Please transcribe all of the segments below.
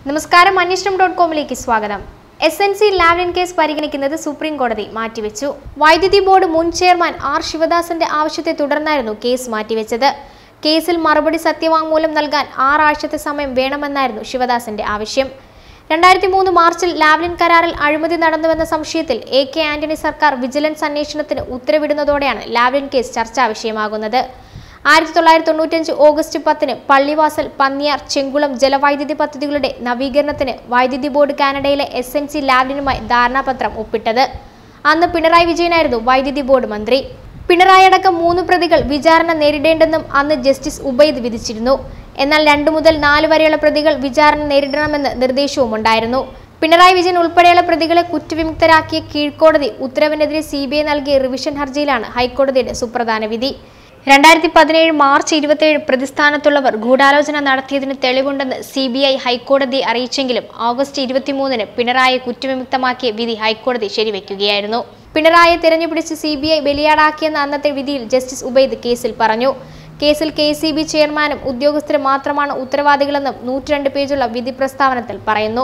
നമസ്കാരം അന്വേഷണം ഡോട്ട് കോമിലേക്ക് സ്വാഗതം S N C Lavalin case പരിഗണിക്കുന്നത് സുപ്രീം കോടതി മാറ്റിവെച്ചു വൈദ്യുതി ബോർഡ് മുൻ ചെയർമാൻ ആർ ശിവദാസന്റെ ആവശ്യത്തെ തുടർന്നായിരുന്നു കേസ് മാറ്റിവെച്ചത് കേസിൽ മറുപടി സത്യവാങ്മൂലം നൽകാൻ ആറാഴ്ചത്തെ സമയം വേണമെന്നായിരുന്നു ശിവദാസന്റെ ആവശ്യം രണ്ടായിരത്തി മൂന്ന് മാർച്ചിൽ ലാവ്ലിൻ കരാറിൽ അഴിമതി നടന്നുവെന്ന സംശയത്തിൽ എ കെ ആന്റണി സർക്കാർ വിജിലൻസ് അന്വേഷണത്തിന് ഉത്തരവിടുന്നതോടെയാണ് ലാവ്ലിൻ കേസ് ചർച്ചാ വിഷയമാകുന്നത് ആയിരത്തി തൊള്ളായിരത്തി തൊണ്ണൂറ്റഞ്ച് ഓഗസ്റ്റ് പത്തിന് പള്ളിവാസൽ പന്നിയാർ ചെങ്കുളം ജലവൈദ്യുതി പദ്ധതികളുടെ നവീകരണത്തിന് വൈദ്യുതി ബോർഡ് കാനഡയിലെ എസ് എൻ സി ലാബിനുമായി ധാരണാപത്രം ഒപ്പിട്ടത് അന്ന് പിണറായി വിജയനായിരുന്നു വൈദ്യുതി ബോർഡ് മന്ത്രി പിണറായി അടക്കം മൂന്ന് പ്രതികൾ വിചാരണ നേരിടേണ്ടെന്നും അന്ന് ജസ്റ്റിസ് ഉബൈദ് വിധിച്ചിരുന്നു എന്നാൽ രണ്ടു മുതൽ നാല് വരെയുള്ള പ്രതികൾ വിചാരണ നേരിടണമെന്ന് നിർദ്ദേശവും ഉണ്ടായിരുന്നു പിണറായി വിജയൻ ഉൾപ്പെടെയുള്ള പ്രതികളെ കുറ്റവിമുക്തരാക്കിയ കീഴ്ക്കോടതി ഉത്തരവിനെതിരെ സി ബി ഐ നൽകിയ റിവിഷൻ ഹർജിയിലാണ് ഹൈക്കോടതിയുടെ സുപ്രധാന വിധി രണ്ടായിരത്തി പതിനേഴ് മാർച്ച് ഇരുപത്തിയേഴ് പ്രതിസ്ഥാനത്തുള്ളവർ ഗൂഢാലോചന നടത്തിയതിന് തെളിവുണ്ടെന്ന് സി ബി ഐ ഹൈക്കോടതിയെ അറിയിച്ചെങ്കിലും ഓഗസ്റ്റ് ഇരുപത്തിമൂന്നിന് പിണറായിയെ കുറ്റവിമുക്തമാക്കിയ വിധി ഹൈക്കോടതി ശരിവെക്കുകയായിരുന്നു പിണറായിയെ തിരഞ്ഞുപിടിച്ച് സി ബി ഐ ബലിയാടാക്കിയെന്ന അന്നത്തെ വിധിയിൽ ജസ്റ്റിസ് ഉബൈദ് കേസിൽ പറഞ്ഞു കേസിൽ കെ സി ബി ചെയർമാനും ഉദ്യോഗസ്ഥരും മാത്രമാണ് ഉത്തരവാദികളെന്നും നൂറ്റിരണ്ട് പേജുള്ള വിധി പ്രസ്താവനത്തിൽ പറയുന്നു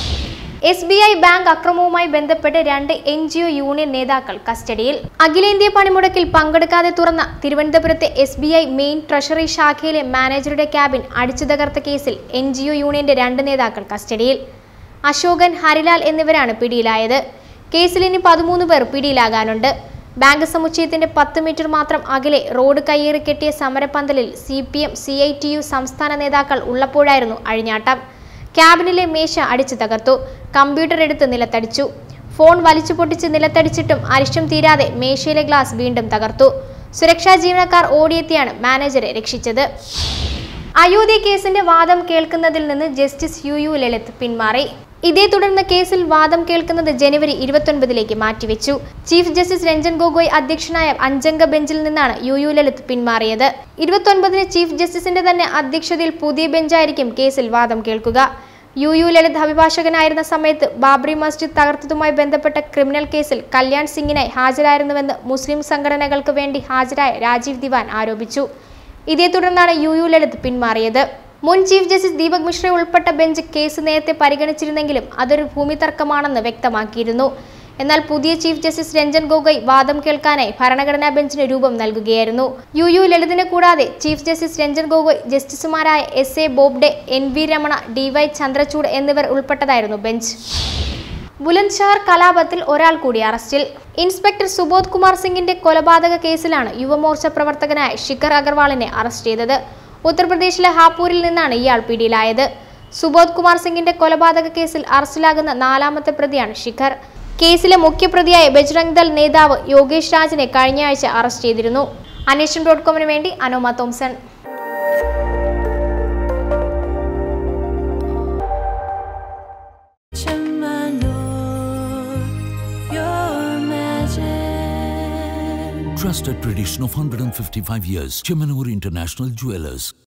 എസ് ബി ഐ ബാങ്ക് അക്രമവുമായി ബന്ധപ്പെട്ട് രണ്ട് എൻ ജി ഒ യൂണിയൻ നേതാക്കൾ കസ്റ്റഡിയിൽ അഖിലേന്ത്യാ പണിമുടക്കിൽ പങ്കെടുക്കാതെ തുറന്ന തിരുവനന്തപുരത്തെ S B I main treasury ശാഖയിലെ മാനേജറുടെ ക്യാബിൻ അടിച്ചു തകർത്ത കേസിൽ എൻ ജി ഒ യൂണിയന്റെ രണ്ട് നേതാക്കൾ കസ്റ്റഡിയിൽ അശോകൻ ഹരിലാൽ എന്നിവരാണ് പിടിയിലായത് കേസിൽ ഇനി പതിമൂന്ന് പേർ പിടിയിലാകാനുണ്ട് ബാങ്ക് സമുച്ചയത്തിന്റെ പത്ത് മീറ്റർ മാത്രം അകലെ റോഡ് കയ്യേറി കെട്ടിയ സമരപന്തലിൽ C P M C I T U സംസ്ഥാന നേതാക്കൾ ഉള്ളപ്പോഴായിരുന്നു അഴിഞ്ഞാട്ടം ക്യാബിനിലെ മേശ അടിച്ചു തകർത്തു കമ്പ്യൂട്ടർ എടുത്ത് നിലത്തടിച്ചു ഫോൺ വലിച്ചു പൊട്ടിച്ച് നിലത്തടിച്ചിട്ടും അരിശം തീരാതെ മേശയിലെ ഗ്ലാസ് വീണ്ടും തകർത്തു സുരക്ഷാ ജീവനക്കാർ ഓടിയെത്തിയാണ് മാനേജറെ രക്ഷിച്ചത് അയോധ്യ കേസിന്റെ വാദം കേൾക്കുന്നതിൽ നിന്ന് ജസ്റ്റിസ് യു യു ലളിത് പിന്മാറി ഇതേ തുടർന്ന് കേസിൽ വാദം കേൾക്കുന്നത് ജനുവരി ഇരുപത്തൊൻപതിലേക്ക് മാറ്റിവെച്ചു ചീഫ് ജസ്റ്റിസ് രഞ്ജൻ ഗൊഗോയ് അധ്യക്ഷനായ അഞ്ചംഗ ബെഞ്ചിൽ നിന്നാണ് യു യു ലളിത് പിന്മാറിയത് ഇരുപത്തൊൻപതിന് ചീഫ് ജസ്റ്റിസിന്റെ തന്നെ അധ്യക്ഷതയിൽ പുതിയ ബെഞ്ചായിരിക്കും കേസിൽ വാദം കേൾക്കുക യു യു ലളിത് അഭിഭാഷകനായിരുന്ന സമയത്ത് ബാബറി മസ്ജിദ് തകർത്തതുമായി ബന്ധപ്പെട്ട ക്രിമിനൽ കേസിൽ കല്യാൺ സിംഗിനായി ഹാജരായിരുന്നുവെന്ന് മുസ്ലിം സംഘടനകൾക്ക് വേണ്ടി ഹാജരായ രാജീവ് ദിവാൻ ആരോപിച്ചു ഇതേ തുടർന്നാണ് യു യു ലളിത് പിന്മാറിയത് മുൻ ചീഫ് ജസ്റ്റിസ് ദീപക് മിശ്ര ഉൾപ്പെട്ട ബെഞ്ച് കേസ് നേരത്തെ പരിഗണിച്ചിരുന്നെങ്കിലും അതൊരു ഭൂമി തർക്കമാണെന്ന് വ്യക്തമാക്കിയിരുന്നു എന്നാൽ പുതിയ ചീഫ് ജസ്റ്റിസ് രഞ്ജൻ ഗൊഗോയ് വാദം കേൾക്കാനായി ഭരണഘടനാ ബെഞ്ചിന് രൂപം നൽകുകയായിരുന്നു യു യു ലളിതിനെ കൂടാതെ ചീഫ് ജസ്റ്റിസ് രഞ്ജൻ ഗൊഗോയ് ജസ്റ്റിസുമാരായ S A Bobde N V Ramana D Y Chandrachud എന്നിവർ ഉൾപ്പെട്ടതായിരുന്നു ബെഞ്ച് ബുലന്ദ്ഷഹർ കലാപത്തിൽ ഒരാൾ കൂടി അറസ്റ്റിൽ ഇൻസ്പെക്ടർ സുബോധ് കുമാർ സിംഗിന്റെ കൊലപാതക കേസിലാണ് യുവമോർച്ച പ്രവർത്തകനായ ശിഖർ അഗർവാളിനെ അറസ്റ്റ് ചെയ്തത് ഉത്തർപ്രദേശിലെ ഹാപ്പൂരിൽ നിന്നാണ് ഇയാൾ പിടിയിലായത് സുബോധ് കുമാർ സിംഗിന്റെ കൊലപാതക കേസിൽ അറസ്റ്റിലാകുന്ന നാലാമത്തെ പ്രതിയാണ് ശിഖർ കേസിലെ മുഖ്യപ്രതിയായ ബജ്രംഗ് ദൾ നേതാവ് യോഗേഷ് രാജിനെ കഴിഞ്ഞയാഴ്ച അറസ്റ്റ് ചെയ്തിരുന്നു അന്വേഷണം ഡോട്ട് കോമിന് വേണ്ടി Anoma Thomson Your magic. Trusted tradition of 155 years. Chemanur International Jewelers.